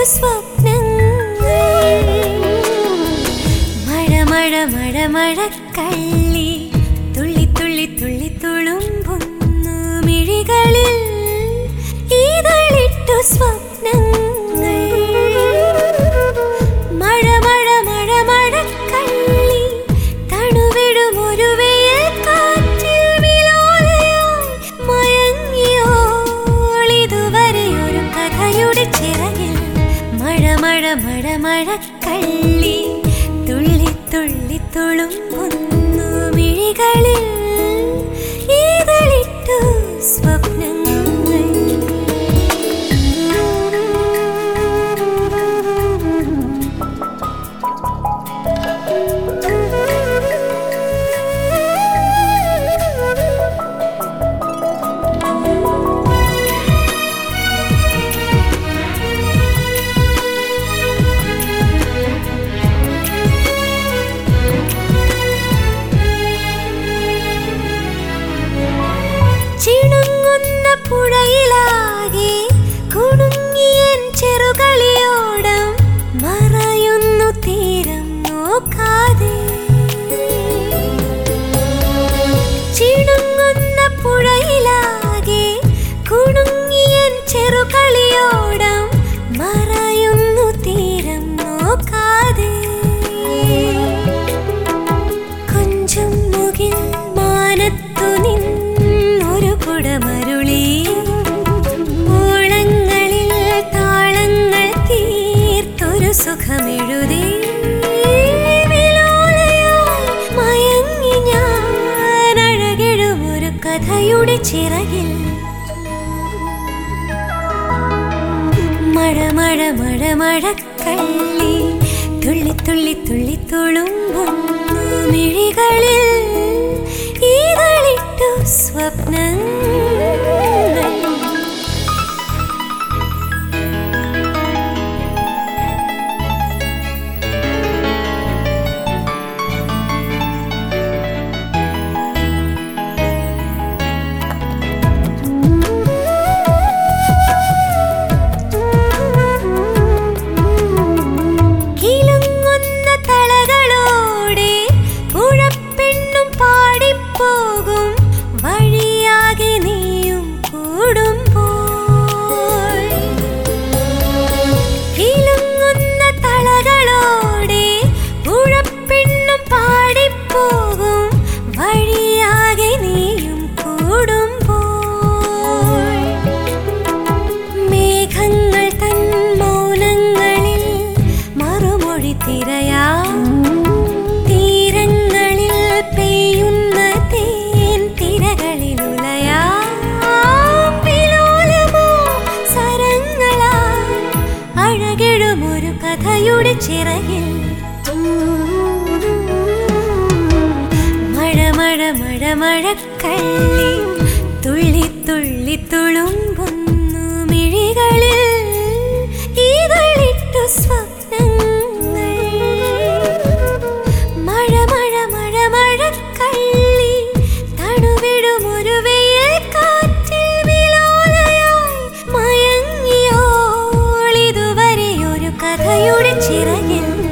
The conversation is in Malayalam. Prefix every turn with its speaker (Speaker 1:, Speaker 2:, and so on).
Speaker 1: സ്വപ്നങ്ങൾ മഴ മഴ മഴ മഴക്കള്ളി തുള്ളി തുള്ളി തുള്ളി തുളുമ്പുന്നു മിഴികളിൽ ഈതളിട്ടു സ്വപ്നങ്ങൾ മഴ മഴ മഴ മഴക്കള്ളി തണുവിടും ഒരു വെയിൽ കാറ്റിൽ വിലോലയായി മയങ്ങിയോളിതുവരെ ഒരു കഥയുടെ ചിറകിൽ മഴ മഴ മഴ മഴക്കള്ളി തുള്ളി തുള്ളി തുളുമ്പുന്നു മിഴികളിൽ ഈതളിട്ടു സ്വപ്നങ്ങൾ ചിണുങ്ങുന്ന പുഴയിലാകെ കുണുങ്ങിയൻ ചെറുകളിയോടം മറയുന്നു തീരം നോക്കാതെ ചിണുങ്ങുന്ന പുഴയിലാകെ കുണുങ്ങിയൻ ചെറുകളിയോടം മറയുന്നു തീരം നോക്കാതെ കൊഞ്ചും മുകിൽ മാനത്തു നിന്നൊരു കുടമരുളി ഓളങ്ങളിൽ താളങ്ങൾ തീർത്തൊരു സുഖമെഴുതി വിലോലയായി മയങ്ങി ഞാൻ അഴകിടും ഒരു കഥയുടെ ചിറകിൽ മഴ മഴ മഴ മഴക്കള്ളി തുള്ളി തുള്ളി തുള്ളി തുളുമ്പുന്നു മിഴികളിൽ ഈതളിട്ടു സ്വപ്നങ്ങൾ കിലുങ്ങുന്ന തളകളോടെ പുഴപ്പെണ്ണും പാടിപ്പോകും വഴിയാകെ നീയും കൂടുമ്പോൾ കിലുങ്ങുന്ന തളകളോടെ പുഴപ്പെണ്ണും പാടിപ്പോകും വഴിയാകെ നീയും കൂടുമ്പോൾ മേഘങ്ങൾ തൻ മൗനങ്ങളിൽ മറുമൊഴി തിരയാ തീരങ്ങളിൽ പെയ്യുന്ന തേൻ തിരകളിൽ ഉലയാം വിലോലമോ സരങ്ങളാ അഴകിടുമൊരു കഥയുടെ ചിറകിൽ മഴ മഴ മഴ മഴക്കള്ളി തുള്ളി തുള്ളി തുളുമ്പുന്നു മിഴികളിൽ ഈതളിട്ടു സ്വപ്നങ്ങൾ മഴ മഴ മഴ മഴക്കള്ളി തണുവിടും ഒരു വെയിൽ കാറ്റിൽ വിലോലയായി മയങ്ങിയോളിതുവരെ ഒരു കഥയുടെ ചിറകിൽ